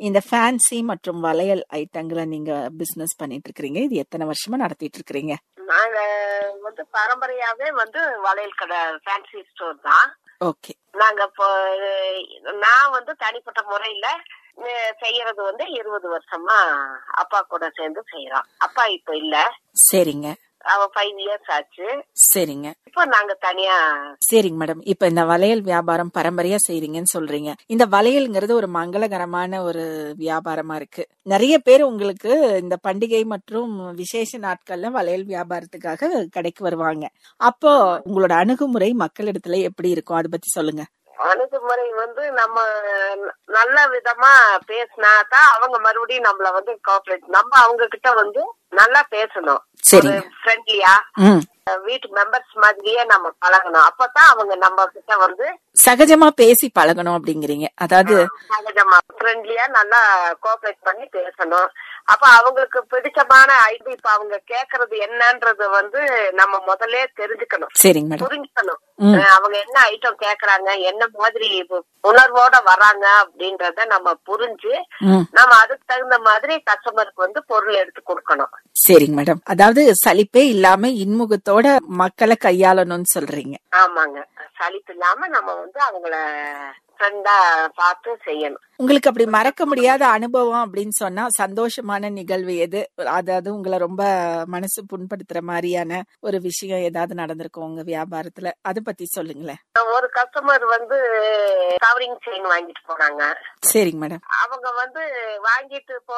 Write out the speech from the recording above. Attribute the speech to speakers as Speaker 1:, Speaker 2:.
Speaker 1: இந்த ஃபேன்சி மற்றும் வளையல் ஐட்டங்களை நீங்க பிசினஸ் பண்ணிட்டு இருக்கிறீங்க இது எத்தனை வருஷமா நடத்திட்டு இருக்கிறீங்க
Speaker 2: நாங்க வந்து பரம்பரையாவே வந்து வளையல் கடை ஃபேன்சி ஸ்டோர் தான்
Speaker 1: ஓகே
Speaker 2: நாங்க இப்போ அஹ், நான் வந்து தனிப்பட்ட முறையில அஹ், செய்யறது வந்து இருபது வருஷமா அப்பா கூட சேர்ந்து செய்யறோம் அப்பா இப்ப இல்ல
Speaker 1: சரிங்க
Speaker 2: அவ ஃபைவ் இயர்ஸ் ஆச்சு
Speaker 1: சரிங்க
Speaker 2: இப்போ நாங்க தனியா
Speaker 1: சரிங்க மேடம் இப்ப இந்த வளையல் வியாபாரம் பரம்பரையா செய்றீங்கன்னு சொல்றீங்க இந்த வளையல்ங்கிறது ஒரு மங்களகரமான ஒரு வியாபாரமா இருக்கு நிறைய பேர் உங்களுக்கு இந்த பண்டிகை மற்றும் விசேஷ நாட்கள்ல வளையல் வியாபாரத்துக்காக கடைக்கு வருவாங்க அப்போ உங்களோட அணுகுமுறை மக்களிடத்துல எப்படி இருக்கும் அதை பத்தி சொல்லுங்க
Speaker 2: அணுகுமுறை வந்து நம்ம நல்ல விதமா பேசினா தான் அவங்க மறுபடியும் நம்மள வந்து கோஆபரேட் நம்ம அவங்க கிட்ட வந்து நல்லா பேசணும்
Speaker 1: சரிங்க
Speaker 2: ஃப்ரெண்ட்லியா
Speaker 1: ம்
Speaker 2: வீட்டு மெம்பர்ஸ் மாதிரியே நம்ம பழகணும் அப்பதான் அவங்க நம்ம கிட்ட வந்து
Speaker 1: சகஜமா பேசி பழகணும் அப்படிங்கிறீங்க அதாவது
Speaker 2: சகஜமா ஃப்ரெண்ட்லியா நல்லா கோஆபரேட் பண்ணி பேசணும் அப்ப அவங்களுக்கு பிடிச்சமான ஐடி இப்ப அவங்க கேக்குறது என்னன்றது வந்து நம்ம முதல்ல தெரிஞ்சுக்கணும்
Speaker 1: சரிங்க மேடம்
Speaker 2: புரிஞ்சுக்கணும்
Speaker 1: ம்.
Speaker 2: அஹ் அவங்க என்ன ஐட்டம் கேக்குறாங்க என்ன மாதிரி உணர்வோட வராங்க அப்படின்றத நம்ம புரிஞ்சு
Speaker 1: ம்
Speaker 2: நம்ம அதுக்கு தகுந்த மாதிரி கஸ்டமருக்கு வந்து பொருள் எடுத்து கொடுக்கணும்
Speaker 1: சரிங்க மேடம் அதாவது சலிப்பே இல்லாம இன்முகத்தோட மக்களை கையாளணும்னு சொல்றீங்க
Speaker 2: ஆமாங்க சலிப்பு இல்லாம நம்ம வந்து அவங்கள ஃப்ரெண்டா பார்த்து செய்யணும்
Speaker 1: உங்களுக்கு அப்படி மறக்க முடியாத அனுபவம் அப்படின்னு சொன்னா சந்தோஷமான நிகழ்வு எது அதாவது உங்களை ரொம்ப மனசு புண்படுத்துற மாதிரியான ஒரு விஷயம் ஏதாவது நடந்திருக்கும் உங்க வியாபாரத்துல அதை பத்தி சொல்லுங்களேன்
Speaker 2: ஒரு கஸ்டமர் வந்து கவரிங் செயின் வாங்கிட்டு போனாங்க
Speaker 1: சரிங்க மேடம்
Speaker 2: அவங்க வந்து வாங்கிட்டு போ